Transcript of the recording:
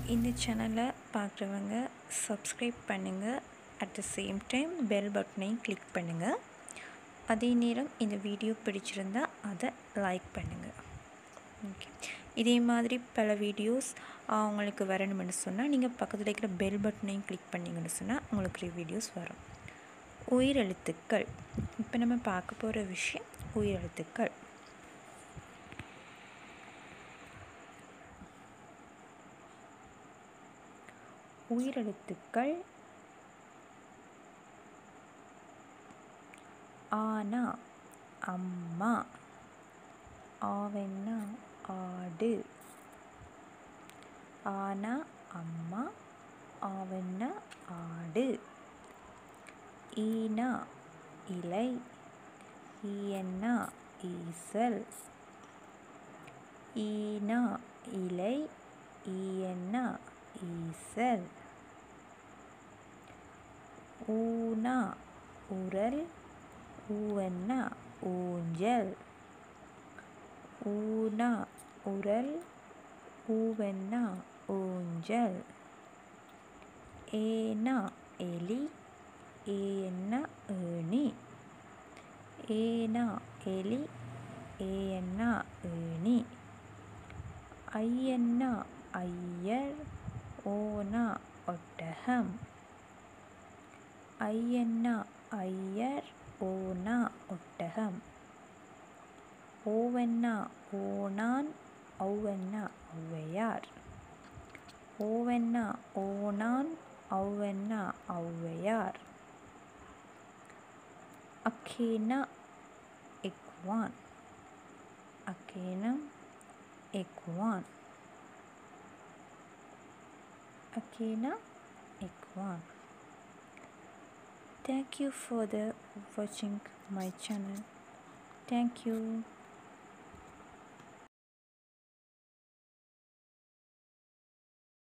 இந்த சேனலை பார்க்குறவங்க சப்ஸ்கிரைப் பண்ணுங்கள் at the same time bell பட்டனையும் கிளிக் பண்ணுங்கள் அதே நேரம் இந்த வீடியோ பிடிச்சிருந்தா அதை லைக் பண்ணுங்கள் ஓகே இதே மாதிரி பல வீடியோஸ் உங்களுக்கு வரணும்னு சொன்னால் நீங்கள் பக்கத்தில் இருக்கிற பெல் பட்டனையும் கிளிக் பண்ணிங்கன்னு சொன்னால் உங்களுக்கு வீடியோஸ் வரும் உயிரெழுத்துக்கள் இப்போ நம்ம பார்க்க போகிற விஷயம் உயிரெழுத்துக்கள் உயிரெழுத்துக்கள் ஆனா அம்மா ஆவென்னா ஆடு ஆனா அம்மா ஆவென்னா ஆடு ஈனா இலை ஈயன்னா ஈசல் ஈனா இலை ஈயன்னா ஈசல் ஊனா உரல் ஊவன்னா ஊஞ்சல் ஊனா உரல் ஊவன்னா ஊஞ்சல் ஏனா எலி ஏன்னா ஏணி ஏனா எலி ஏன்னா ஏணி ஐயன்னா ஐயர் ஓனா ஒட்டகம் ஐயன்னா ஐயர் ஓனா ஒட்டகம் ஓவன்னா ஓனான் ஔவன்னா Avvaiyar ஓவன்னா ஓனான் ஔவன்னா Avvaiyar அக்கேனா எக்வான் அக்கேனா எக்வான் அக்கேனா எக்வான் thank you for the watching my channel thank you